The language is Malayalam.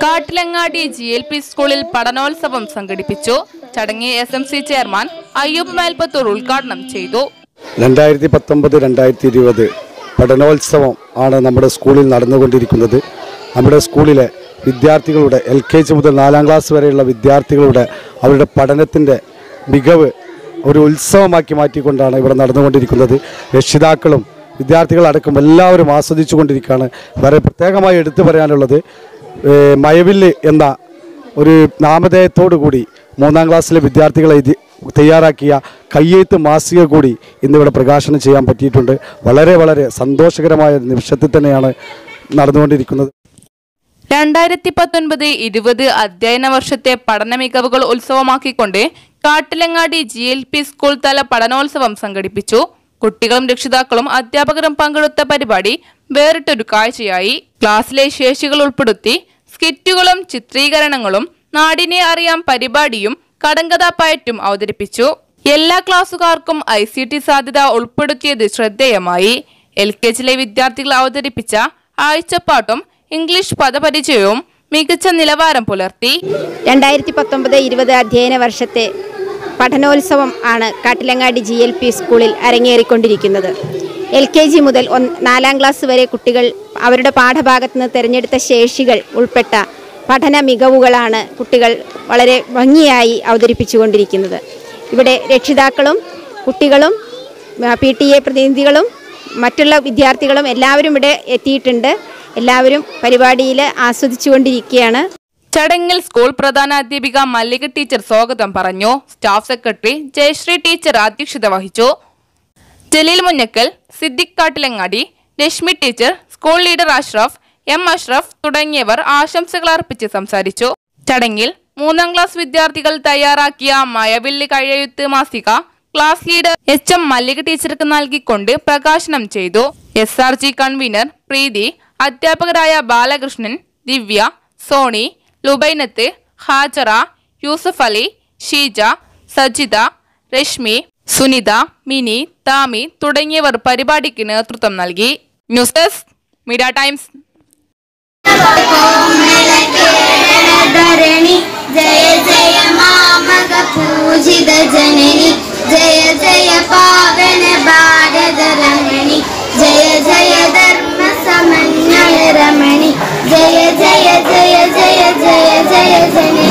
കാട്ടിലങ്ങാടി ജി എൽ പി സ്കൂളിൽ പഠനോത്സവം സംഘടിപ്പിച്ചു ചടങ്ങ് S M C chairman Ayyub Melpathur ഉദ്ഘാടനം ചെയ്തു രണ്ടായിരത്തി പത്തൊമ്പത് രണ്ടായിരത്തി ഇരുപത് പഠനോത്സവം ആണ് നമ്മുടെ സ്കൂളിൽ നടന്നുകൊണ്ടിരിക്കുന്നത് നമ്മുടെ സ്കൂളിലെ വിദ്യാർത്ഥികളുടെ എൽ കെ ജി മുതൽ നാലാം ക്ലാസ് വരെയുള്ള വിദ്യാർത്ഥികളുടെ അവരുടെ പഠനത്തിൻ്റെ മികവ് ഒരു ഉത്സവമാക്കി മാറ്റിക്കൊണ്ടാണ് ഇവിടെ നടന്നുകൊണ്ടിരിക്കുന്നത് രക്ഷിതാക്കളും വിദ്യാർത്ഥികളടക്കം എല്ലാവരും ആസ്വദിച്ചു കൊണ്ടിരിക്കുകയാണ് വളരെ പ്രത്യേകമായി എടുത്തു പറയാനുള്ളത് ഏഹ് മയവില്ല് എന്ന ഒരു നാമധേയത്തോടു കൂടി മൂന്നാം ക്ലാസ്സിലെ വിദ്യാർത്ഥികളെ ഇത് തയ്യാറാക്കിയ കയ്യെഴുത്ത് മാസിക കൂടി ഇന്നിവിടെ പ്രകാശനം ചെയ്യാൻ പറ്റിയിട്ടുണ്ട് വളരെ വളരെ സന്തോഷകരമായ നിമിഷത്തിൽ തന്നെയാണ് നടന്നുകൊണ്ടിരിക്കുന്നത് രണ്ടായിരത്തി പത്തൊൻപത് ഇരുപത് അധ്യയന വർഷത്തെ പഠന മികവുകൾ ഉത്സവമാക്കിക്കൊണ്ട് Kattilangadi G L P school തല പഠനോത്സവം സംഘടിപ്പിച്ചു കുട്ടികളും രക്ഷിതാക്കളും അധ്യാപകരും പങ്കെടുത്ത പരിപാടി വേറിട്ടൊരു കാഴ്ചയായി ക്ലാസ്സിലെ ശേഷികൾ ഉൾപ്പെടുത്തി സ്കിറ്റുകളും ചിത്രീകരണങ്ങളും നാടിനെ അറിയാം പരിപാടിയും കടങ്കഥാപ്പയറ്റും അവതരിപ്പിച്ചു എല്ലാ ക്ലാസ്സുകാർക്കും ഐ സി ടി സാധ്യത ഉൾപ്പെടുത്തിയത് ശ്രദ്ധേയമായി എൽ കെ ജിയിലെ വിദ്യാർത്ഥികൾ അവതരിപ്പിച്ച ആഴ്ചപ്പാട്ടും ഇംഗ്ലീഷ് പദപരിചയവും മികച്ച നിലവാരം പുലർത്തി രണ്ടായിരത്തി പത്തൊമ്പത് ഇരുപത് അധ്യയന വർഷത്തെ പഠനോത്സവം ആണ് കാട്ടിലങ്ങാടി ജി എൽ പി സ്കൂളിൽ അരങ്ങേറിക്കൊണ്ടിരിക്കുന്നത് എൽ കെ ജി മുതൽ ഒന്ന് നാലാം ക്ലാസ് വരെ കുട്ടികൾ അവരുടെ പാഠഭാഗത്ത് നിന്ന് തിരഞ്ഞെടുത്ത ശേഷികൾ ഉൾപ്പെട്ട പഠന മികവുകളാണ് കുട്ടികൾ വളരെ ഭംഗിയായി അവതരിപ്പിച്ചുകൊണ്ടിരിക്കുന്നത് ഇവിടെ രക്ഷിതാക്കളും കുട്ടികളും പി ടി എ പ്രതിനിധികളും മറ്റുള്ള വിദ്യാർത്ഥികളും എല്ലാവരും ഇവിടെ എത്തിയിട്ടുണ്ട് എല്ലാവരും പരിപാടിയിൽ ആസ്വദിച്ചുകൊണ്ടിരിക്കുകയാണ് ചടങ്ങിൽ സ്കൂൾ പ്രധാനാധ്യാപിക മല്ലിക ടീച്ചർ സ്വാഗതം പറഞ്ഞു സ്റ്റാഫ് സെക്രട്ടറി ജയശ്രീ ടീച്ചർ അധ്യക്ഷത വഹിച്ചു Jaleel Munjakkal Siddique Kattilangadi Reshmi teacher school leader Ashraf M Ashraf തുടങ്ങിയവർ ആശംസകൾ അർപ്പിച്ച് സംസാരിച്ചു ചടങ്ങിൽ മൂന്നാം ക്ലാസ് വിദ്യാർത്ഥികൾ തയ്യാറാക്കിയ മയവില്ലി കഴിയെഴുത്ത് മാസിക class leader H M Mallika ടീച്ചർക്ക് നൽകിക്കൊണ്ട് പ്രകാശനം ചെയ്തു S R G convenor Preethi അധ്യാപകരായ ബാലകൃഷ്ണൻ ദിവ്യ സോണി ലുബൈനത്ത് ഹാജറ യൂസഫ് അലി ഷീജ സജിത രശ്മി സുനിത മിനി താമി തുടങ്ങിയവർ പരിപാടിക്ക് നേതൃത്വം നൽകി ന്യൂസ് ഡെസ്ക് മീഡിയ ടൈംസ് ധരണി ജയ ജയ മാമക പൂജിത ജനനി ജയ ജയ പാവന ഭാരത രമണി ജയ ജയ ധർമ്മ സമന്വയ രമണി ജയ ജയ ജയ ജയ ജയ ജയ ജനനി